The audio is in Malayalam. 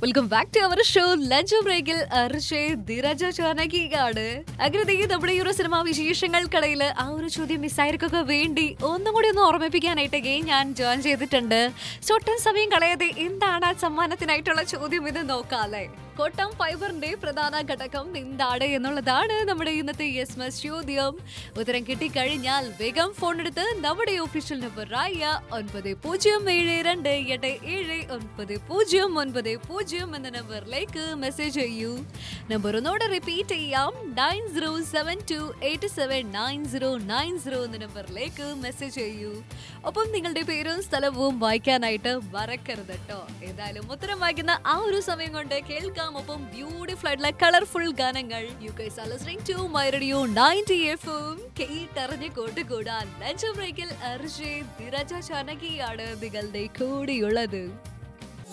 welcome back to our show lunch ബ്രേക്കിൽ ധീരജ ചാനകിയാണ് അങ്ങനെ ദേ നമ്മുടെ ഈ ഒരു സിനിമാ വിശേഷങ്ങൾക്കിടയിൽ ആ ഒരു ചോദ്യം മിസ്സായിരിക്കൊക്കെ വേണ്ടി ഒന്നും കൂടി ഒന്ന് ഓർമ്മിപ്പിക്കാനായിട്ട് ഗെയിം ഞാൻ ജോയിൻ ചെയ്തിട്ടുണ്ട് ചൊട്ടൻ സമയം കളയാതെ എന്താണ് ആ സമ്മാനത്തിനായിട്ടുള്ള ചോദ്യം ഇത് നോക്കാല്ലേ കോട്ടം ഫൈബറിന്റെ പ്രധാന ഘടകം എന്താണ് എന്നുള്ളതാണ് നമ്മുടെ ഇന്നത്തെ യെസ് മസ് ചോദ്യം ഉത്തരം കിട്ടിക്കഴിഞ്ഞാൽ വേഗം ഫോൺ എടുത്ത് നമ്മുടെ ഒഫീഷ്യൽ നമ്പർ ആയ ഒൻപത് പൂജ്യം ഏഴ് രണ്ട് എട്ട് ഏഴ് ഒൻപത് പൂജ്യം ഒൻപത് പൂജ്യം എന്ന നമ്പറിലേക്ക് മെസ്സേജ് ചെയ്യൂ നമ്പർ ഒന്നോടെ റിപ്പീറ്റ് ചെയ്യാം nine zero seven two eight seven nine zero nine zero എന്ന നമ്പറിലേക്ക് മെസ്സേജ് ചെയ്യൂ ഒപ്പം നിങ്ങളുടെ പേരും സ്ഥലവും വായിക്കാനായിട്ട് മറക്കരുത് കേട്ടോ ഏതായാലും ഉത്തരം വായിക്കുന്ന ആ ഒരു സമയം കൊണ്ട് കേൾക്കാം ഒപ്പം ബ്യൂട്ടിഫുൾ ആയിട്ടുള്ള കളർഫുൾ ഗാനങ്ങൾ you guys are listening to my radio 90 എഫും കേട്ടറിഞ്ഞ് കൂട്ടുകൂടാൻ ലഞ്ച് ബ്രേക്കിൽ അർജയ് ധിരജ ചാനകിയാണ് നിങ്ങളുടെ കൂടെയുള്ളത്